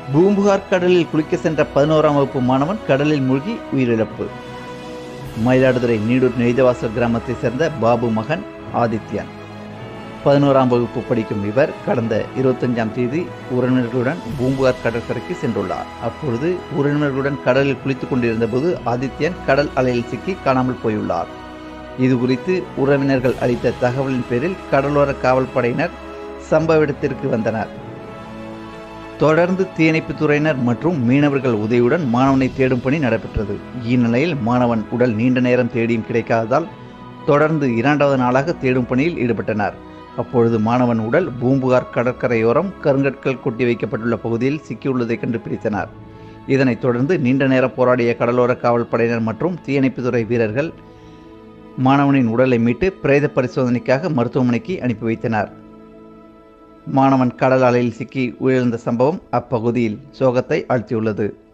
பூம்புகார் கடலில் குளிக்க சென்ற பதினோராம் வகுப்பு மாணவன் கடலில் மூழ்கி உயிரிழப்பு மயிலாடுதுறை நீடூர் நெய்தவாசல் கிராமத்தைச் சேர்ந்த பாபு மகன் ஆதித்யன் பதினோராம் வகுப்பு படிக்கும் இவர் கடந்த இருபத்தஞ்சாம் தேதி உறவினர்களுடன் பூம்புகார் கடற்கரைக்கு சென்றுள்ளார் அப்பொழுது உறவினர்களுடன் கடலில் குளித்துக் கொண்டிருந்த போது ஆதித்யன் கடல் அலையில் சிக்கி காணாமல் போயுள்ளார் இது குறித்து உறவினர்கள் அளித்த தகவலின் பேரில் கடலோர காவல் படையினர் சம்பவ இடத்திற்கு வந்தனர் தொடர்ந்து தீயணைப்புத் துறையினர் மற்றும் மீனவர்கள் உதவியுடன் மாணவனை தேடும் பணி நடைபெற்றது இந்நிலையில் மாணவன் உடல் நீண்ட நேரம் தேடியும் கிடைக்காததால் தொடர்ந்து இரண்டாவது நாளாக தேடும் பணியில் ஈடுபட்டனர் அப்பொழுது மாணவன் உடல் பூம்புகார் கடற்கரையோரம் கருங்கற்கள் கொட்டி வைக்கப்பட்டுள்ள பகுதியில் சிக்கியுள்ளதை கண்டுபிடித்தனர் இதனைத் தொடர்ந்து நீண்ட நேரம் போராடிய கடலோர காவல் படையினர் மற்றும் தீயணைப்புத்துறை வீரர்கள் மாணவனின் உடலை மீட்டு பிரேத பரிசோதனைக்காக மருத்துவமனைக்கு அனுப்பி வைத்தனர் மாணவன் கடல் அலையில் சிக்கி உயிரிழந்த சம்பவம் அப்பகுதியில் சோகத்தை ஆழ்த்தியுள்ளது